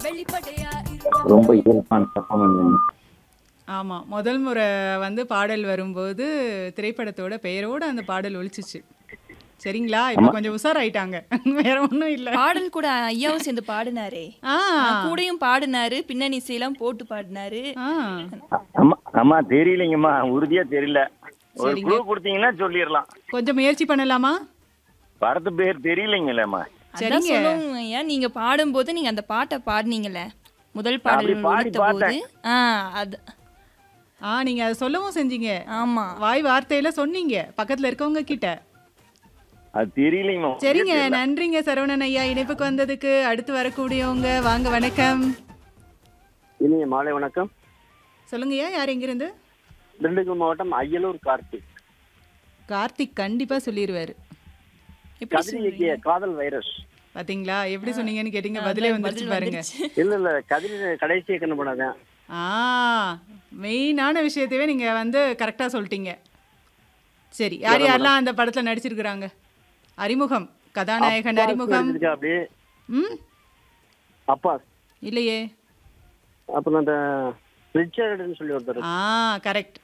ரொம்ப இயல்பான பர்ஃபார்மன்ஸ் ஆமா முதல் முறை வந்து பாடல் வரும்போது திரைப்படத்தோட பெயரோட அந்த பாடல் ஒழிச்சிச்சு சரிங்களா இப்போ கொஞ்சம் உஷாராயிட்டாங்க வேற ஒண்ணும் இல்ல பாடல் கூட ஐயாவும் சேர்ந்து பாடினாரே ஆ கூடயும் பாடினாரு பின்னணி இசையெல்லாம் போட்டு பாடினாரு ஆ அம்மா அம்மா தெரியலைங்கம்மா உறுதியா தெரியல ஒரு சரிங்க. க்ளூ கொடுத்தீங்கன்னா சொல்லிடலாம் கொஞ்சம் முயற்சி பண்ணலாமா படத்து பேர் தெரியலைங்களேம்மா அதான் சரிங்க. சொல்லுவோம் ஐயா நீங்க பாடும்போது நீங்க அந்த பாட்டை பாடுனீங்கல்ல முதல் பாடல் அப்படி பாடி ஒலித்த போது ஆ அது ஆ நீங்க அதை சொல்லவும் செஞ்சீங்க ஆமா வாய் வார்த்தையில சொன்னீங்க பக்கத்துல இருக்கவங்க கிட்ட அது தெரியலைங்கம்மா சரிங்க நன்றிங்க சரவணன் ஐயா இணைப்புக்கு வந்ததுக்கு அடுத்து வரக்கூடியவங்க வாங்க வணக்கம் இனிய மாலை வணக்கம் சொல்லுங்கய்யா யார் எங்கிருந்து திண்டுக்கல் மாவட்டம் அய்யலூர் கார்த்திக் கார்த்திக் கண்டிப்பா சொல்லிடுவாரு எப்படி கதிரி இயக்கிய காதல் வைரஸ் பாத்தீங்களா எப்படி சொன்னீங்கன்னு கேட்டீங்க பதிலே அதான் வந்துருச்சு பதில் பாருங்க வந்துருச்சு. இல்ல இல்ல கதிரி கடைசி இயக்கணும் பண்ணாதான் ஆ மெயினான விஷயத்தையே நீங்க வந்து கரெக்டா சொல்லிட்டீங்க சரி யார் யாரெல்லாம் அந்த படத்துல நடிச்சிருக்கிறாங்க அறிமுகம் கதாநாயகன் அறிமுகம் இருக்கா அப்படி ம் அப்பா இல்லையே அப்புறம் அந்த ரிச்சர்டுன்னு சொல்லி ஒருத்தர் ஆ கரெக்ட்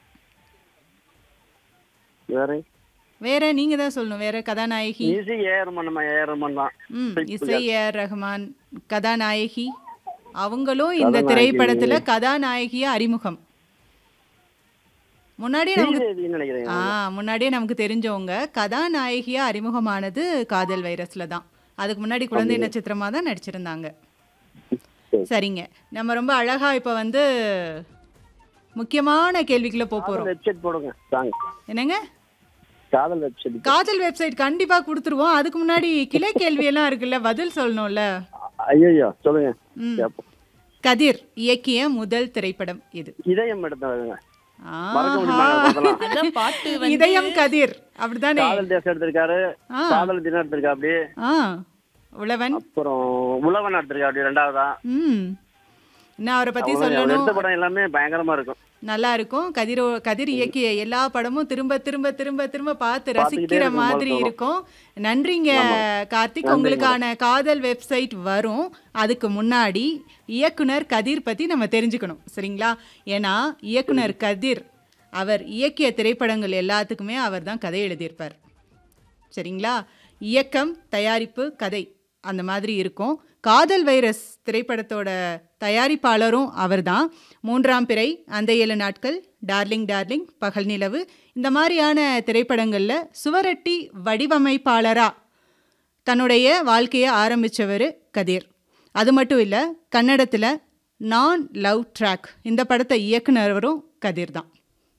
வேற வேற நீங்க தான் சொல்லணும் வேற கதாநாயகி ஈஸி ஏஆர் நம்ம ஏஆர் தான் ம் இசை ஏஆர் ரஹ்மான் கதாநாயகி அவங்களும் இந்த திரைப்படத்துல கதாநாயகியா அறிமுகம் முன்னாடியே நமக்கு ஸ்ரீதேவின்னு நினைக்கிறேன் ஆ முன்னாடியே நமக்கு தெரிஞ்சவங்க கதாநாயகியா அறிமுகமானது காதல் வைரஸ்ல தான் அதுக்கு முன்னாடி குழந்தை நட்சத்திரமா தான் நடிச்சிருந்தாங்க சரிங்க நம்ம ரொம்ப அழகா இப்ப வந்து முக்கியமான கேள்விக்குள்ள போக போறோம் வெப்சைட் போடுங்க சாங் என்னங்க காதல் வெப்சைட் காதல் வெப்சைட் கண்டிப்பா கொடுத்துருவோம் அதுக்கு முன்னாடி கிளை கேள்வி எல்லாம் இருக்குல்ல பதில் சொல்லணும்ல ஐயோ சொல்லுங்க ம். கேப்போம். கதிர் இயக்கிய முதல் திரைப்படம் இது இதயம் எடுத்தாங்க மறக்க முடியுமா ஆஹா. அதெல்லாம் அதான் பாட்டு வந்து இதயம் கதிர் அப்படிதானே காதல் தேசம் எடுத்திருக்காரு ஆ. காதல் தினம் எடுத்திருக்கா அப்படி ஆ உழவன் அப்புறம் உழவன் எடுத்திருக்கா அப்படி ரெண்டாவதா ம் இன்னும் அவரை பத்தி அவர் சொல்லணும் எடுத்த படம் எல்லாமே பயங்கரமா இருக்கும் நல்லா இருக்கும் கதிரோ கதிர் இயக்கிய எல்லா படமும் திரும்ப திரும்ப திரும்ப திரும்ப பார்த்து பார்த்துக்கிட்டே ரசிக்கிற இருக்கும் மாதிரி போல இருக்கும் நன்றிங்க கார்த்திக் உங்களுக்கான காதல் வெப்சைட் வரும் அதுக்கு முன்னாடி இயக்குனர் கதிர் பத்தி நம்ம தெரிஞ்சுக்கணும் சரிங்களா ஏன்னா இயக்குனர் கதிர் அவர் இயக்கிய திரைப்படங்கள் எல்லாத்துக்குமே அவர் தான் கதை எழுதியிருப்பார் சரிங்களா இயக்கம் தயாரிப்பு கதை அந்த மாதிரி இருக்கும் காதல் வைரஸ் திரைப்படத்தோட தயாரிப்பாளரும் அவர்தான் மூன்றாம் பிறை அந்த ஏழு நாட்கள் டார்லிங் டார்லிங் பகல் நிலவு இந்த மாதிரியான திரைப்படங்களில் சுவரட்டி வடிவமைப்பாளரா தன்னுடைய வாழ்க்கையை ஆரம்பித்தவர் கதிர் அது மட்டும் இல்லை கன்னடத்தில் நான் லவ் ட்ராக் இந்த படத்தை இயக்குனரும் கதிர் தான்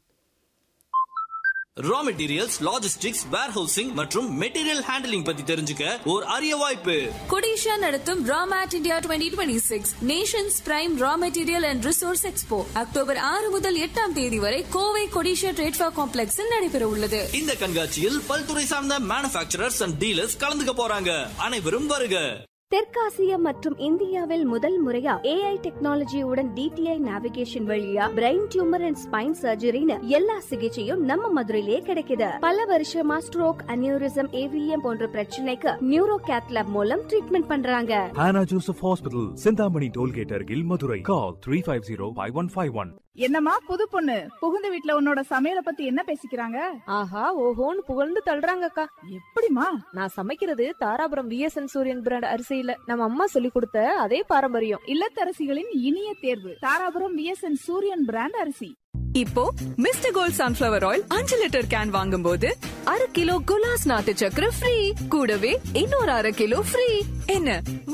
ரா மெட்டீரியல்ஸ் லாஜிஸ்டிக்ஸ் வேர்ஹவுசிங் மற்றும் மெட்டீரியல் ஹேண்டலிங் பத்தி தெரிஞ்சுக்க ஒரு அரிய வாய்ப்பு கொடிஷா நடத்தும் ராமேட் India twenty twenty six nations prime raw material and resource expo October ஆறு முதல் எட்டாம் தேதி வரை கோவை கொடிஷா ட்ரேட்ஃபா காம்ப்ளெக்ஸில் நடைபெற உள்ளது இந்த கண்காட்சியில் பல்துறை சார்ந்த மேனுஃபேக்சரர்ஸ் அண்ட் டீலர்ஸ் கலந்துக்க போறாங்க அனைவரும் வருக தெற்காசியா மற்றும் இந்தியாவில் முதல் முறையா ஏஐ டெக்னாலஜியுடன் டிடிஐ நேவிகேஷன் வழியா பிரெயின் டியூமர் அண்ட் ஸ்பைன் சர்ஜரின்னு எல்லா சிகிச்சையும் நம்ம மதுரையிலேயே கிடைக்குது பல வருஷமா ஸ்ட்ரோக் அனியூரிசம் ஏவிஎம் போன்ற பிரச்சனைக்கு நியூரோ கேத்லாப் மூலம் ட்ரீட்மெண்ட் பண்றாங்க Hannah Joseph Hospital, Sindhamani Tollgate Argil, Madurai. Call 350-5151. என்னம்மா புது பொண்ணு புகுந்த வீட்ல உன்னோட சமையல பத்தி என்ன பேசிக்கிறாங்க ஆஹா ஓஹோன்னு புகழ்ந்து தள்ளுறாங்கக்கா எப்படிமா நான் சமைக்கிறது தாராபுரம் விஎஸ்என் சூரியன் பிராண்ட் அரிசியில நம்ம அம்மா சொல்லி கொடுத்த அதே பாரம்பரியம் இல்லத்தரசிகளின் இனிய தேர்வு தாராபுரம் விஎஸ்என் சூரியன் பிராண்ட் அரிசி இப்போ மிஸ்டர் கோல்ட் சன்ஃபிளவர் ஆயில் அஞ்சு லிட்டர் கேன் வாங்கும்போது அரை கிலோ குலாஸ் நாட்டு சக்கரை ஃப்ரீ கூடவே இன்னொரு அரை கிலோ ஃப்ரீ என்ன